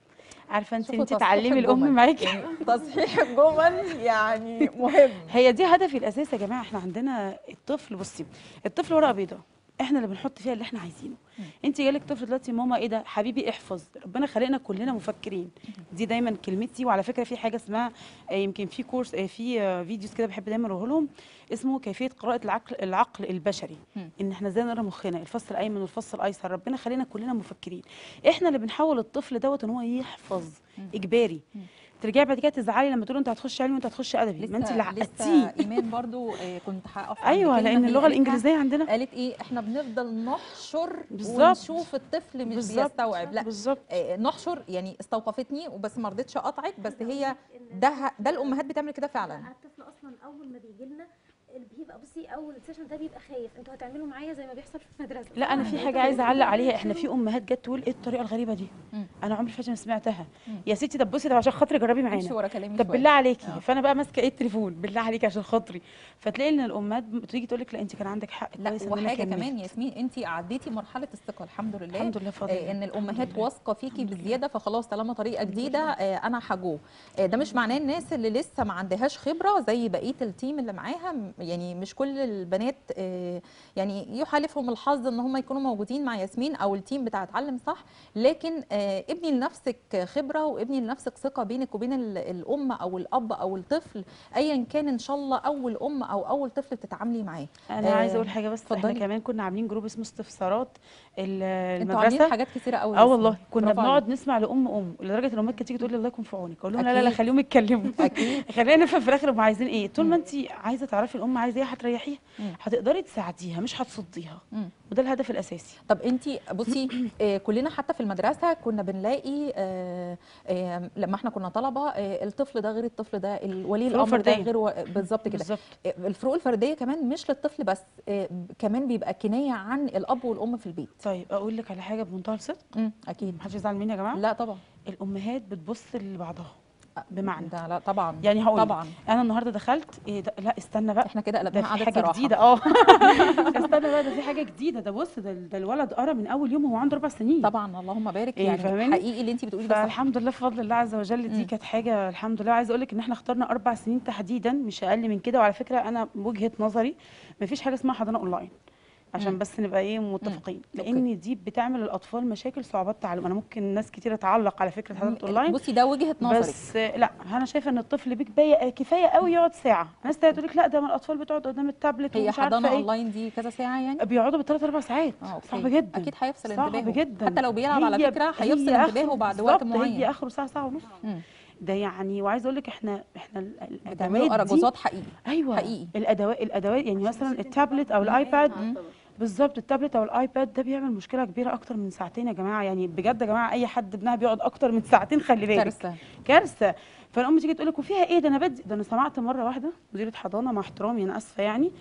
عارفه انت شوفوا انت تصحيح تعلمي الام الجمل. معاكي يعني تصحيح الجمل يعني مهم هي دي هدفي الاساسي يا جماعه احنا عندنا الطفل بصي الطفل ورقه بيضاء احنا اللي بنحط فيها اللي احنا عايزينه انت جالك طفل دلوقتي ماما ايه ده حبيبي احفظ ربنا خلقنا كلنا مفكرين دي دايما كلمتي وعلى فكره في حاجه اسمها آه، يمكن في كورس آه، في آه، فيديوز كده بحب دايما اقول لهم اسمه كيفيه قراءه العقل العقل البشري مم. ان احنا ازاي نقرا مخنا الفص الايمن والفص الايسر ربنا خلينا كلنا مفكرين احنا اللي بنحول الطفل دوت ان هو يحفظ اجباري ترجعي بعد كده تزعلي لما تقولي انت هتخش علمي وانت هتخش ادبي ما انت اللي لسه عقدتيه ايمان برضو آه، كنت هقف عند ايوه كلمة لان هي اللغه قالتها. الانجليزيه عندنا قالت ايه احنا بنفضل نحشر بالظبط. ونشوف الطفل مش بالظبط. بيستوعب لا بالظبط آه، نحشر يعني استوقفتني وبس ما رضيتش اقطعك بس هي ده ده الامهات بتعمل كده فعلا الطفل اصلا اول ما بيجي لنا بيبقى بصي اول سيشن ده بيبقى خايف انتوا هتعملوا معايا زي ما بيحصل في المدرسه لا انا في حاجه عايزه اعلق عليها احنا في امهات جت تقول ايه الطريقه الغريبه دي مم. انا عمري فاتت ما سمعتها مم. يا ستي طب بصي طب عشان خاطري جربي امشي معانا ورا كلامي طب شوية. بالله عليكي آه. فانا بقى ماسكه ايه التليفون بالله عليكي عشان خاطري فتلاقي ان الامهات بتيجي تقول لك لا انت كان عندك حق لا كويس إن أنا وحاجه كملت. كمان ياسمين انت عديتي مرحله الثقه الحمد لله الحمد لله بفضل آه، الله. ان الامهات واثقه فيكي بزياده فخلاص طالما طريقه جديده آه، انا هجو آه، ده مش معناه الناس اللي لسه ما عندهاش خبره زي بقيه التيم اللي معاها م- يعني مش كل البنات آه، يعني يحالفهم الحظ ان هم يكونوا موجودين مع ياسمين او التيم بتاع اتعلم صح لكن آه، ابني لنفسك خبره وابني لنفسك ثقه بينك وبين ال- الام او الاب او الطفل ايا كان ان شاء الله اول ام او اول طفل بتتعاملي معاه انا آه، عايزه اقول حاجه بس احنا اتفضلي. كمان كنا عاملين جروب اسمه استفسارات ال- انتوا عاملين المدرسه حاجات كتيره قوي اه والله كنا برافو بنقعد عليك. نسمع لام ام لدرجه ان الامهات كانت تيجي تقول لي الله يكون في عونك اقول لهم لا لا لا أكيد. خليهم يتكلموا اكيد خلينا نفهم في الاخر هم عايزين ايه طول ما انت عايزه تعرفي الام عايزه ايه هتريحيها مم. هتقدري تساعديها مش هتصديها مم. وده الهدف الاساسي طب انت بصي آه، كلنا حتى في المدرسه كنا بنلاقي آه، آه، لما احنا كنا طلبه آه، الطفل ده غير الطفل ده ولي فروق الامر ده فردية. غير و- بالظبط كده بالظبط آه، الفروق الفرديه كمان مش للطفل بس آه، ب- كمان بيبقى كنايه عن الاب والام في البيت طيب اقول لك على حاجه بمنتهى الصدق مم، اكيد محدش يزعل مني يا جماعه لا طبعا الامهات بتبص لبعضها بمعنى ده لا طبعا يعني هقول لك، طبعا انا النهارده دخلت إيه ده لا استنى بقى احنا كده ده قلبناها في قعده حاجه صراحه جديده اه استنى بقى ده في حاجه جديده ده بص ده, ده الولد قرا من اول يوم وهو عنده اربع سنين طبعا اللهم بارك إيه، يعني فاهماني؟ حقيقي اللي انت بتقوليه ده صح فالحمد لله بفضل الله عز وجل دي مم. كانت حاجه الحمد لله عايزه اقول لك ان احنا اخترنا اربع سنين تحديدا مش اقل من كده وعلى فكره انا وجهه نظري مفيش حاجه اسمها حضانه اونلاين عشان مم. بس نبقى ايه متفقين لان دي بتعمل للاطفال مشاكل صعوبات تعلم انا ممكن ناس كتير تعلق على فكره حضانه اونلاين بصي ده وجهه نظرك بس لا انا شايفه ان الطفل بيك باية كفايه قوي يقعد ساعه ناس تانية تقول لك لا ده ما الاطفال بتقعد قدام التابلت هي ومش عارفه حضانه ايه اونلاين دي كذا ساعه يعني بيقعدوا بالثلاث اربع ساعات اه أوكي. صعب جدا اكيد هيفصل صعب انتباهه جدا حتى لو بيلعب على هي- فكره هيفصل هي انتباهه آخره بعد وقت بالظبط، معين هي اخره ساعه ساعه ونص مم. ده يعني وعايزه اقول لك احنا احنا ال- بتعملوا الادوات دي اراجوزات حقيقي ايوه حقيقي. الادوات الادوات يعني مثلا التابلت او الايباد بالظبط التابلت او الايباد ده بيعمل مشكله كبيره اكتر من ساعتين يا جماعه يعني بجد يا جماعه اي حد ابنها بيقعد اكتر من ساعتين خلي بالك كارثه كارثه فالام تيجي تقول لك وفيها ايه ده انا بدي ده انا سمعت مره واحده مديره حضانه مع احترامي انا اسفه يعني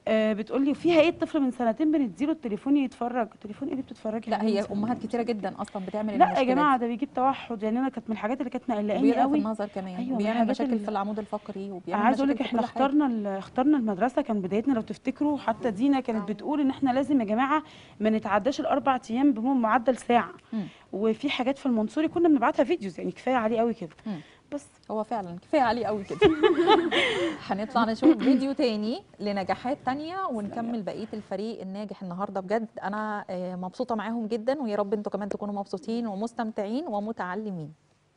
آه بتقول لي وفيها ايه الطفل من سنتين بنديله التليفون يتفرج التليفون ايه اللي بتتفرجي لا عليه هي من سنتين؟ امهات كتيره جدا اصلا بتعمل لا يا المشكلة جماعه دي. ده بيجيب توحد يعني انا كانت من الحاجات اللي كانت مقلقاني وبيضعف قوي النظر كمان أيوة، من وبيعمل الحاجات مشاكل اللي- في العمود الفقري وبيعمل عايزه اقول لك مشاكل في احنا كل حاجة. اخترنا ال- اخترنا المدرسه كان بدايتنا لو تفتكروا حتى دينا كانت بتقول ان احنا لازم يا جماعه ما نتعداش الاربع ايام بمعدل ساعه مم. وفي حاجات في المنصوري كنا بنبعتها فيديوز يعني كفايه عليه قوي كده مم. بس هو فعلا كفايه عليه قوي كده هنطلع نشوف فيديو تاني لنجاحات تانية ونكمل بقيه الفريق الناجح النهارده بجد انا آه، مبسوطه معاهم جدا ويا رب انتوا كمان تكونوا مبسوطين ومستمتعين ومتعلمين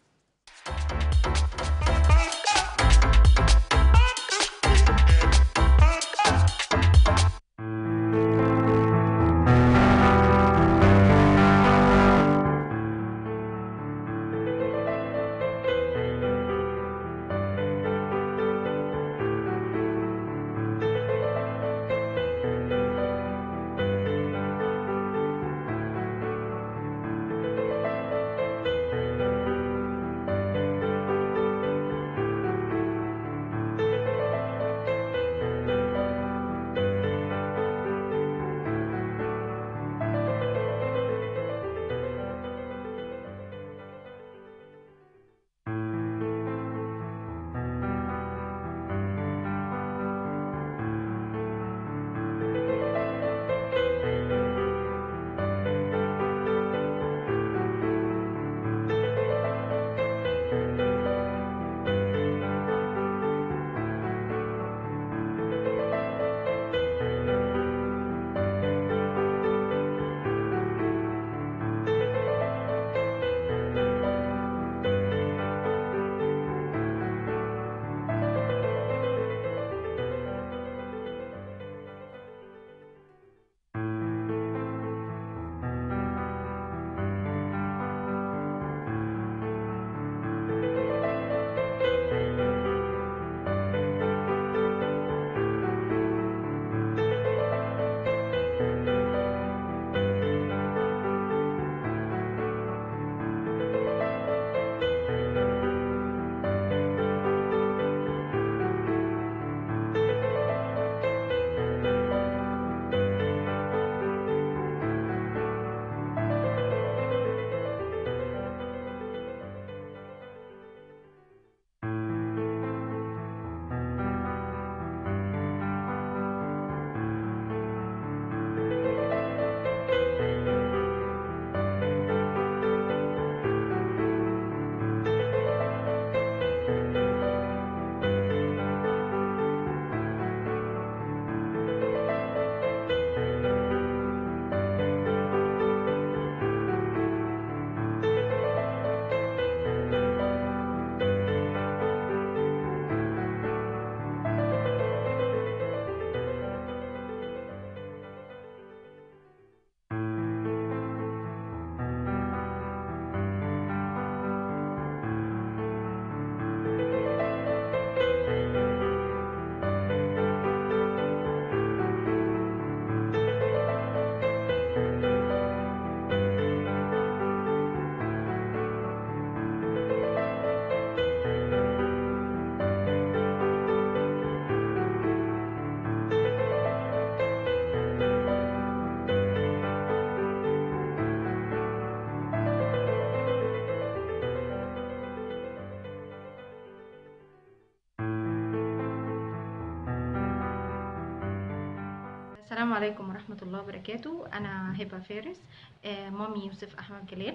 السلام عليكم ورحمة الله وبركاته أنا هبة فارس آه، مامي يوسف أحمد جلال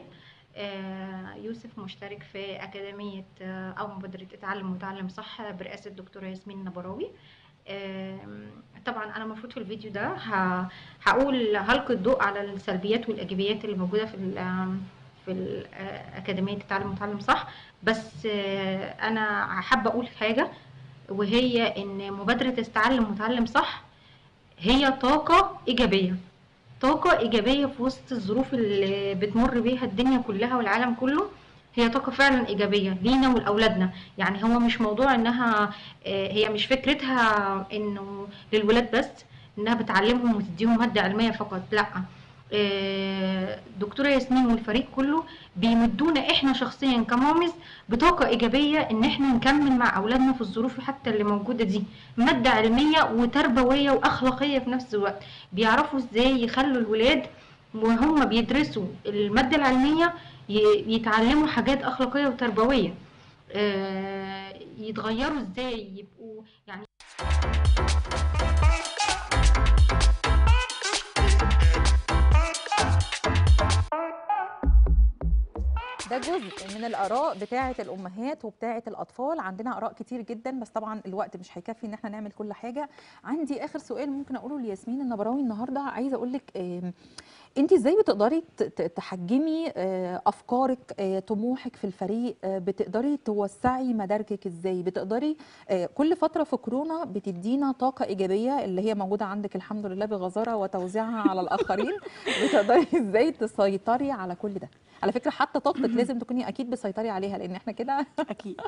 آه، يوسف مشترك في أكاديمية آه، أو مبادرة اتعلم وتعلم صح برئاسة الدكتورة ياسمين نبراوي آم، طبعا أنا المفروض في الفيديو ده ه- هقول هلقي الضوء على السلبيات والإيجابيات اللي موجودة في ال- آم، في ال- آه، أكاديمية اتعلم وتعلم صح بس آه، أنا حابة أقول حاجة وهي إن مبادرة استعلم وتعلم صح هي طاقة إيجابية طاقة إيجابية في وسط الظروف اللي بتمر بيها الدنيا كلها والعالم كله هي طاقة فعلا إيجابية لينا ولأولادنا يعني هو مش موضوع إنها آه، هي مش فكرتها إنه للولاد بس إنها بتعلمهم وتديهم مادة علمية فقط لأ آه، دكتوره ياسمين والفريق كله بيمدونا احنا شخصيا كمامز بطاقه ايجابيه ان احنا نكمل مع اولادنا في الظروف حتى اللي موجوده دي ماده علميه وتربويه واخلاقيه في نفس الوقت بيعرفوا ازاي يخلوا الولاد وهم بيدرسوا الماده العلميه ي- يتعلموا حاجات اخلاقيه وتربويه آه، يتغيروا ازاي يبقوا يعني ده جزء من الاراء بتاعه الامهات وبتاعه الاطفال عندنا اراء كتير جدا بس طبعا الوقت مش هيكفي ان احنا نعمل كل حاجه عندي اخر سؤال ممكن اقوله لياسمين النبراوي النهارده عايزه اقول لك انت ازاي بتقدري ت- ت- تحجمي آه، افكارك آه، طموحك في الفريق آه، بتقدري توسعي مداركك ازاي بتقدري آه، كل فتره في كورونا بتدينا طاقه ايجابيه اللي هي موجوده عندك الحمد لله بغزاره وتوزيعها على الاخرين بتقدري ازاي تسيطري على كل ده على فكره حتى طاقتك لازم تكوني اكيد بتسيطري عليها لان احنا كده اكيد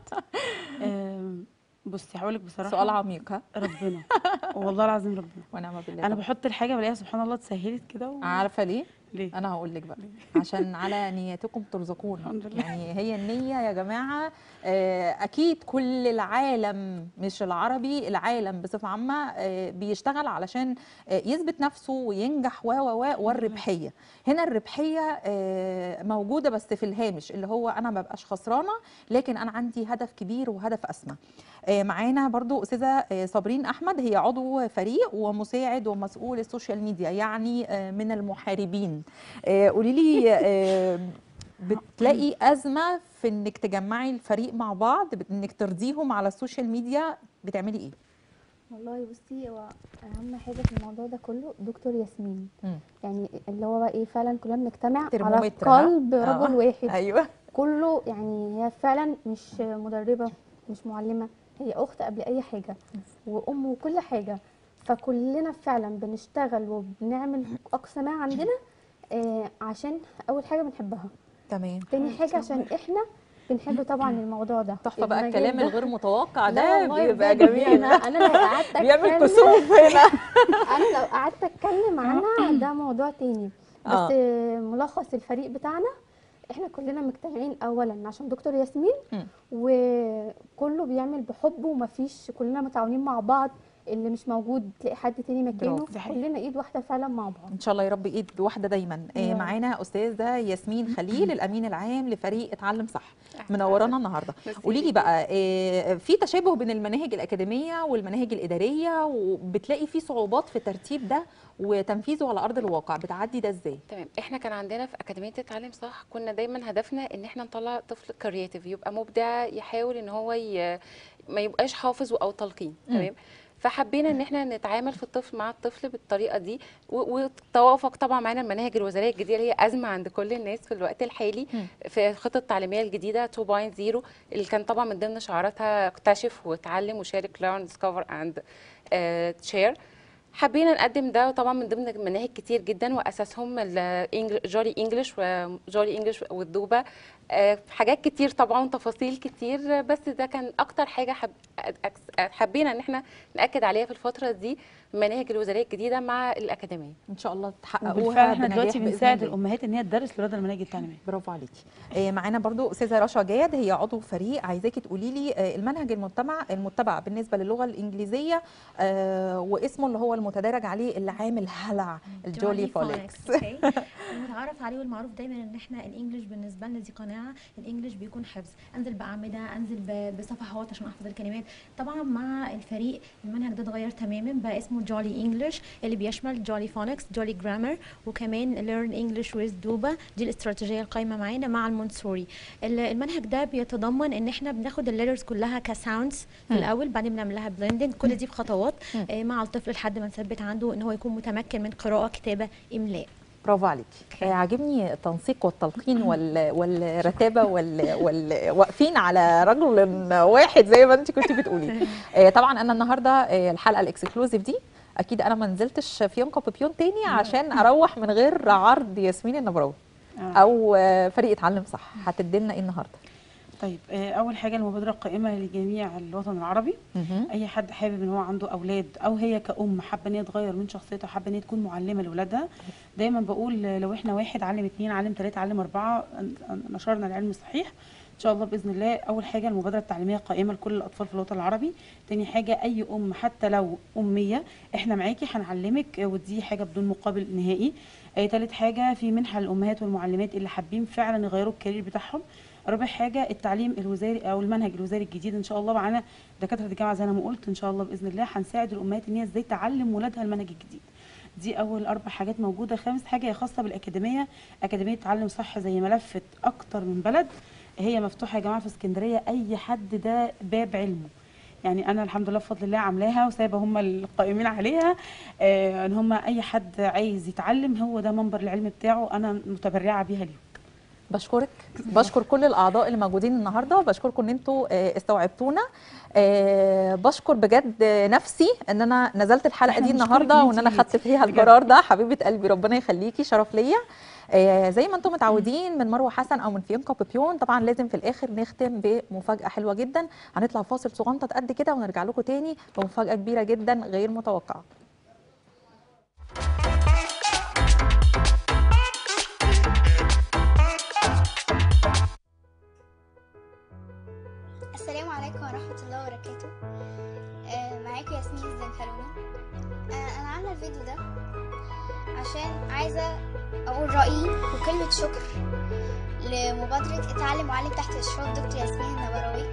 آم، بصي هقول لك بصراحه سؤال عميق ها ربنا والله العظيم ربنا ونعم بالله انا طبعاً. بحط الحاجه بلاقيها سبحان الله اتسهلت كده و... عارفه ليه ليه انا هقول لك بقى عشان على نياتكم ترزقون الحمد لله. يعني هي النيه يا جماعه آه، اكيد كل العالم مش العربي العالم بصفه عامه آه، بيشتغل علشان آه، يثبت نفسه وينجح و و و والربحيه هنا الربحيه آه، موجوده بس في الهامش اللي هو انا ما ببقاش خسرانه لكن انا عندي هدف كبير وهدف اسمى آه، معانا برضو استاذه آه، صابرين احمد هي عضو فريق ومساعد ومسؤول السوشيال ميديا يعني آه، من المحاربين آه، قولي لي آه، بتلاقي ازمه في انك تجمعي الفريق مع بعض بت- انك ترضيهم على السوشيال ميديا بتعملي ايه والله بصي هو اهم حاجه في الموضوع ده كله دكتور ياسمين مم. يعني اللي هو بقى ايه فعلا كلنا بنجتمع على ترمومتر، ها؟ قلب آه. رجل واحد ايوه كله يعني هي فعلا مش مدربه مش معلمه هي اخت قبل اي حاجه وام وكل حاجه فكلنا فعلا بنشتغل وبنعمل اقصى ما عندنا آه عشان اول حاجه بنحبها تمام تاني حاجه عشان احنا بنحب طبعا الموضوع ده تحفه بقى المجال الكلام ده. الغير متوقع لا ده والله بيبقى بجد جميل انا انا لو قعدت بيعمل أتكلم- كسوف هنا انا لو قعدت اتكلم عنها ده موضوع تاني بس آه. ملخص الفريق بتاعنا احنا كلنا مجتمعين اولا عشان دكتور ياسمين مم. وكله بيعمل بحب ومفيش كلنا متعاونين مع بعض اللي مش موجود تلاقي حد تاني مكانه برافو. دي حقيقة. كلنا ايد واحده فعلا مع بعض ان شاء الله يا رب ايد واحده دايما آه، يا رب. معانا استاذه ياسمين خليل الامين العام لفريق اتعلم صح منورانا النهارده قولي لي بقى آه، في تشابه بين المناهج الاكاديميه والمناهج الاداريه وبتلاقي في صعوبات في ترتيب ده وتنفيذه على ارض الواقع بتعدي ده ازاي تمام احنا كان عندنا في اكاديميه التعليم صح كنا دايما هدفنا ان احنا نطلع طفل كرياتيف يبقى مبدع يحاول ان هو ي... ما يبقاش حافظ او تلقين مم. تمام فحبينا ان احنا نتعامل في الطفل مع الطفل بالطريقه دي و- وتوافق طبعا معانا المناهج الوزاريه الجديده اللي هي ازمه عند كل الناس في الوقت الحالي في الخطه التعليميه الجديده 2.0 اللي كان طبعا من ضمن شعاراتها اكتشف وتعلم وشارك learn discover and uh, share حبينا نقدم ده طبعا من ضمن مناهج كتير جدا واساسهم جولي انجلش وجولي انجلش والدوبه آه، حاجات كتير طبعا تفاصيل كتير بس ده كان اكتر حاجه حب أكس- حبينا ان احنا ناكد عليها في الفتره دي المناهج الوزاريه الجديده مع الاكاديميه ان شاء الله تحققوها وبالفعل احنا بنجاح دلوقتي بإذن بنساعد الله. الامهات ان هي تدرس لاولادها المناهج التعليميه برافو عليكي آه، معانا برضو استاذه رشا جاد هي عضو فريق عايزاكي تقولي لي آه، المنهج المتبع المتبع بالنسبه للغه الانجليزيه آه، واسمه اللي هو المتدرج عليه اللي عامل هلع الجولي فولكس اوكي المتعارف عليه والمعروف دايما ان احنا الانجليش بالنسبه لنا دي قناعه الانجليش بيكون حفظ انزل باعمده انزل ب- بصفحات عشان احفظ الكلمات طبعا مع الفريق المنهج ده اتغير تماما بقى اسمه جولي انجليش اللي بيشمل جولي فونكس جولي جرامر وكمان ليرن انجليش ويز دوبا دي الاستراتيجيه القايمه معانا مع المونتسوري ال- المنهج ده بيتضمن ان احنا بناخد الليترز كلها كساوندز في مم. الاول بعدين بنعمل لها بلندنج كل دي بخطوات آه، مع الطفل لحد ما نثبت عنده ان هو يكون متمكن من قراءه كتابه املاء برافو عليكي آه، عاجبني التنسيق والتلقين وال... والرتابه وال... وال... واقفين على رجل واحد زي ما انت كنت بتقولي آه، طبعا انا النهارده آه، الحلقه الاكسكلوزيف دي اكيد انا ما نزلتش في يوم بيون تاني عشان اروح من غير عرض ياسمين النبراوي او آه، فريق اتعلم صح هتدي لنا ايه النهارده طيب آه، اول حاجه المبادره القائمه لجميع الوطن العربي مهم. اي حد حابب ان هو عنده اولاد او هي كأم حابه ان هي تغير من شخصيتها حابه ان هي تكون معلمه لاولادها دايما بقول آه، لو احنا واحد علم اتنين علم تلاته علم اربعه أن- أن- نشرنا العلم الصحيح ان شاء الله باذن الله اول حاجه المبادره التعليميه قائمه لكل الاطفال في الوطن العربي تاني حاجه اي ام حتى لو اميه احنا معاكي هنعلمك آه، ودي حاجه بدون مقابل نهائي آه، تالت حاجه في منحه للامهات والمعلمات اللي حابين فعلا يغيروا الكارير بتاعهم رابع حاجه التعليم الوزاري او المنهج الوزاري الجديد ان شاء الله معانا دكاتره الجامعه زي ما قلت ان شاء الله باذن الله هنساعد الامهات ان هي ازاي تعلم ولادها المنهج الجديد دي اول اربع حاجات موجوده خامس حاجه هي خاصه بالاكاديميه اكاديميه تعلم صح زي ما لفت اكتر من بلد هي مفتوحه يا جماعه في اسكندريه اي حد ده باب علمه يعني انا الحمد لله بفضل الله عاملاها وسايبه هم القائمين عليها آه ان هم اي حد عايز يتعلم هو ده منبر العلم بتاعه انا متبرعه بيها اليوم بشكرك بشكر كل الاعضاء اللي موجودين النهارده بشكركم ان انتوا آه، استوعبتونا آه، بشكر بجد نفسي ان انا نزلت الحلقه إحنا دي بنشكرك النهارده إن وان انا أنتي خدت فيها بجد. القرار ده حبيبه قلبي ربنا يخليكي شرف ليا آه، زي ما انتم متعودين من مروه حسن او من فيونكا بيبيون طبعا لازم في الاخر نختم بمفاجاه حلوه جدا هنطلع فاصل صغنطه قد كده ونرجع لكم تاني بمفاجاه كبيره جدا غير متوقعه السلام عليكم ورحمة الله وبركاته آه، معاكم ياسمين الزنفلوني آه، أنا عاملة الفيديو ده عشان عايزة أقول رأيي وكلمة شكر لمبادرة اتعلم وعلم تحت إشراف دكتور ياسمين النبراوي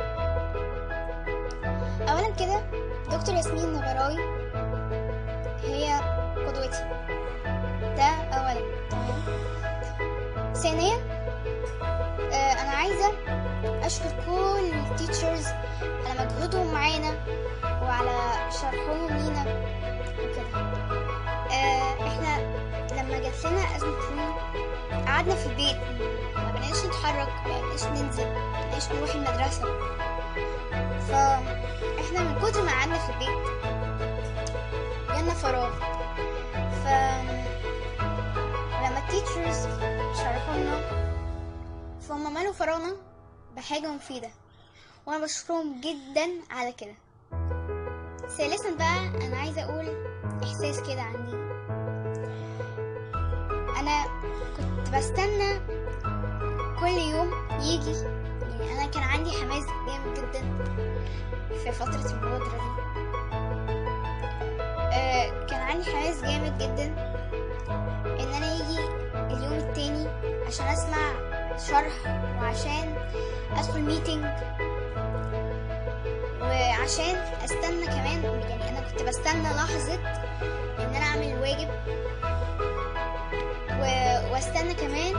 أولا كده دكتور ياسمين النبراوي هي قدوتي ده أولا تمام ثانيا آه، أنا عايزة اشكر كل التيتشرز على مجهودهم معانا وعلى شرحهم لينا وكده آه احنا لما جات لنا ازمه كورونا قعدنا في البيت ما بقيناش نتحرك ما بقيناش ننزل ما بقيناش نروح المدرسه فاحنا من كتر ما قعدنا في البيت جالنا فراغ ف لما التيتشرز شرحوا لنا فهم مالوا فراغنا بحاجة مفيدة وأنا بشكرهم جدا على كده ثالثا بقى أنا عايزة أقول إحساس كده عندي أنا كنت بستنى كل يوم يجي يعني أنا كان عندي حماس جامد جدا في فترة المبادرة دي آه كان عندي حماس جامد جدا إن أنا يجي اليوم التاني عشان أسمع شرح وعشان ادخل ميتنج وعشان استنى كمان يعني انا كنت بستنى لحظة ان انا اعمل الواجب و... واستنى كمان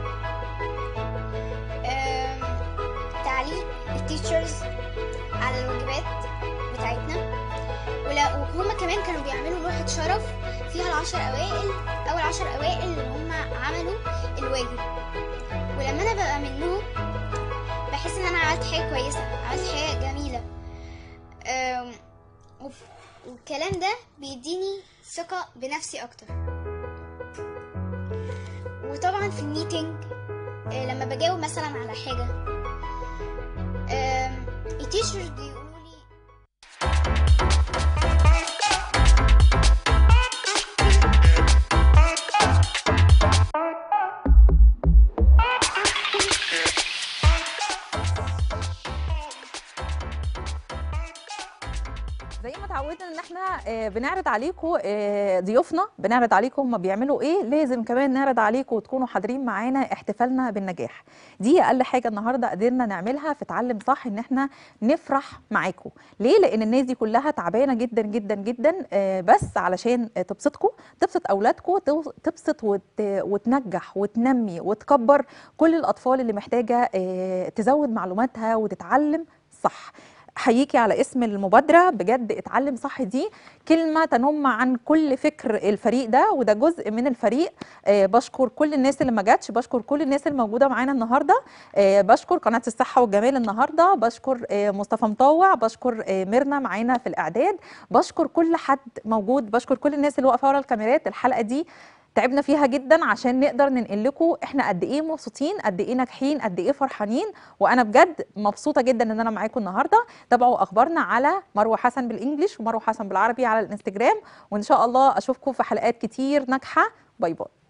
آم، تعليق التيتشرز على الواجبات بتاعتنا ولا وهما كمان كانوا بيعملوا لوحة شرف فيها العشر اوائل اول عشر اوائل اللي هما عملوا الواجب ولما انا ببقى منهم بحس ان انا عملت حاجه كويسه عملت حاجه جميله أم، وف- والكلام ده بيديني ثقه بنفسي اكتر وطبعا في الميتنج آه، لما بجاوب مثلا على حاجه أم، التيشرز بيقولوا لي زي ما اتعودنا ان احنا آه، بنعرض عليكم آه، ضيوفنا بنعرض عليكم هم بيعملوا ايه لازم كمان نعرض عليكم وتكونوا حاضرين معانا احتفالنا بالنجاح دي اقل حاجه النهارده قدرنا نعملها في اتعلم صح ان احنا نفرح معاكم ليه لان الناس دي كلها تعبانه جدا جدا جدا آه، بس علشان آه، تبسطكم تبسط اولادكم تو- تبسط وت... وتنجح وتنمي وتكبر كل الاطفال اللي محتاجه آه، تزود معلوماتها وتتعلم صح حييكي على اسم المبادرة بجد اتعلم صح دي كلمة تنم عن كل فكر الفريق ده وده جزء من الفريق آه بشكر كل الناس اللي ما جاتش بشكر كل الناس اللي موجودة معانا النهاردة آه بشكر قناة الصحة والجمال النهاردة بشكر آه مصطفى مطوع بشكر آه ميرنا معانا في الإعداد بشكر كل حد موجود بشكر كل الناس اللي واقفة ورا الكاميرات الحلقة دي تعبنا فيها جدا عشان نقدر ننقل لكم احنا قد ايه مبسوطين قد ايه ناجحين قد ايه فرحانين وانا بجد مبسوطه جدا ان انا معاكم النهارده تابعوا اخبارنا على مروه حسن بالانجلش ومروه حسن بالعربي على الانستجرام وان شاء الله اشوفكم في حلقات كتير ناجحه باي باي